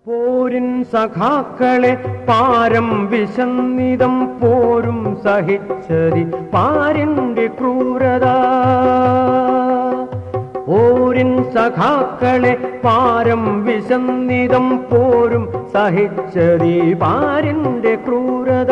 പോരിൻ സഖാക്കളെ പാരം വിശന്നിതം പോരും സഹിച്ചതി പാരിന്റെ ക്രൂരത പോരിൻ സഖാക്കളെ പാരം വിശന്നിതം പോരും സഹിച്ചതി പാരിന്റെ ക്രൂരത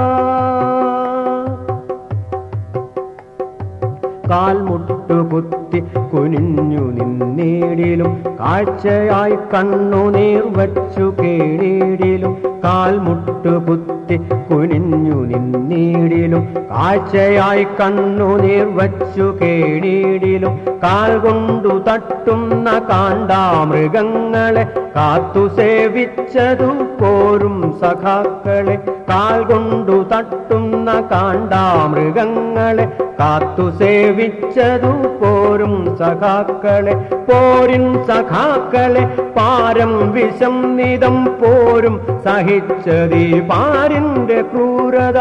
കാൽമുട്ടു കുത്തി കുനിഞ്ഞു നിന്നീടിലും കാഴ്ചയായി കണ്ണുനീർ വച്ചു കേളീടിലും കാൽമുട്ടു കുത്തി കുനിഞ്ഞു നിന്നീടിലും കാഴ്ചയായി കണ്ണുനീർ വച്ചു കേളീടിലും കാൽ കൊണ്ടു തട്ടുന്ന കാണ്ടാമൃഗങ്ങളെ കാത്തു സേവിച്ചതു പോരും സഖാക്കളെ കാൽ കൊണ്ടു തട്ടുന്ന കാണ്ടാമൃഗങ്ങളെ കാത്തു സേവിച്ചതു പോരും സഖാക്കളെ പോരിൻ സഖാക്കളെ പാരം വിഷം നിതം പോരും സഹിച്ചതീ പാരിന്റെ ക്രൂരത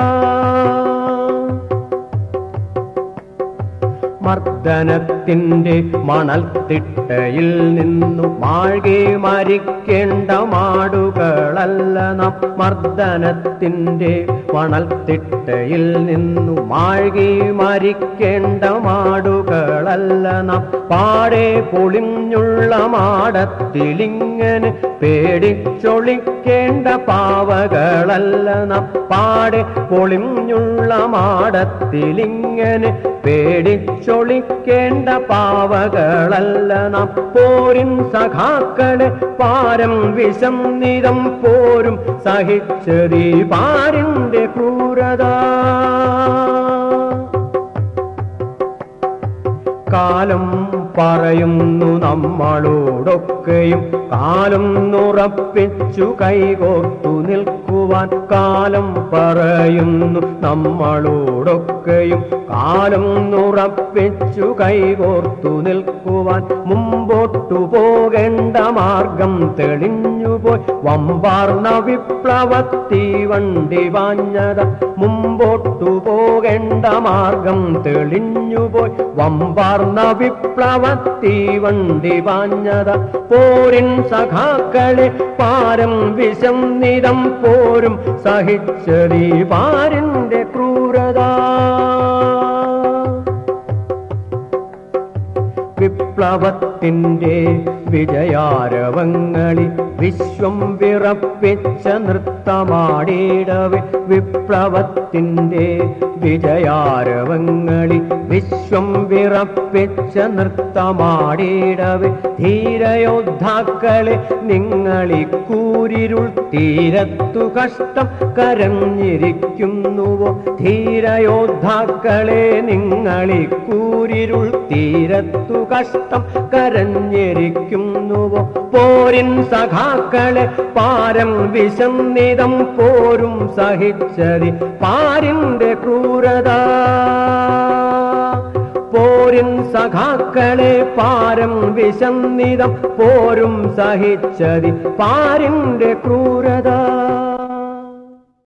മർദ്ദനത്തിന്റെ മണൽത്തിട്ടയിൽ നിന്നു മാഴ്കെ മരിക്കേണ്ട മാടുകളല്ല നാം മർദ്ദനത്തിന്റെ മണൽത്തിട്ടയിൽ നിന്നു മാഴ്കെ മരിക്കേണ്ട മാടുകളല്ല നാം പാടെ പൊളിഞ്ഞുള്ള മാടത്തിലിങ്ങനെ പേടിച്ചൊളിക്കേണ്ട പാവകളല്ല നാം പാടെ പൊളിഞ്ഞുള്ള മാടത്തിലിങ്ങനെ പേടിച്ചൊളിക്കേണ്ട പാവകളല്ല നാം പോരിൻ സഖാക്കളെ പാരം വിഷം നിതം പോരും സഹിച്ചതീ പാരിന്റെ ക്രൂരത കാലം പറയുന്നു നമ്മളോടൊക്കെയും കാലം നുറപ്പിച്ചു കൈകോർത്തു നിൽക്കുവാൻ കാലം പറയുന്നു നമ്മളോടൊക്കെയും കാലം നുറപ്പിച്ചു കൈകോർത്തു നിൽക്കുവാൻ മുമ്പോട്ടു പോകേണ്ട മാർഗം തെളിഞ്ഞുപോയി വമ്പാർന്ന വിപ്ലവത്തീ വണ്ടി വാഞ്ഞത മുമ്പോട്ടു പോകേണ്ട മാർഗം തെളിഞ്ഞുപോയി വമ്പാർന്ന വിപ്ലവത്തീ വണ്ടി വാഞ്ഞത പോരിൻ സഖാക്കളെ പാരം വിഷം നിതം പോരും സഹിച്ചതീ പാരിന്റെ ക്രൂരത വിപ്ലവത്തിന്റെ വിജയാരവങ്ങളിൽ വിശ്വം വിറപ്പിച്ച നൃത്തമാടിയിടവേ വിപ്ലവത്തിന്റെ വിജയാരവങ്ങളിൽ വിശ്വം വിറപ്പിച്ച നൃത്തമാടിയിടവേ ധീരയോദ്ധാക്കളെ നിങ്ങളി കൂരിരുൾ തീരത്തു കഷ്ടം കരഞ്ഞിരിക്കുന്നുവോ ധീരയോദ്ധാക്കളെ നിങ്ങളി കൂരിരുൾ തീരത്തു കഷ്ടം കരഞ്ഞിരിക്കുന്നുവോ പോരിൻ സഖാക്കളെ പാരം വിശന്നിതം പോരും സഹിച്ചതി പാരിന്റെ ക്രൂരത പോരിൻ സഖാക്കളെ പാരം വിശന്നിതം പോരും സഹിച്ചതി പാരിന്റെ ക്രൂരത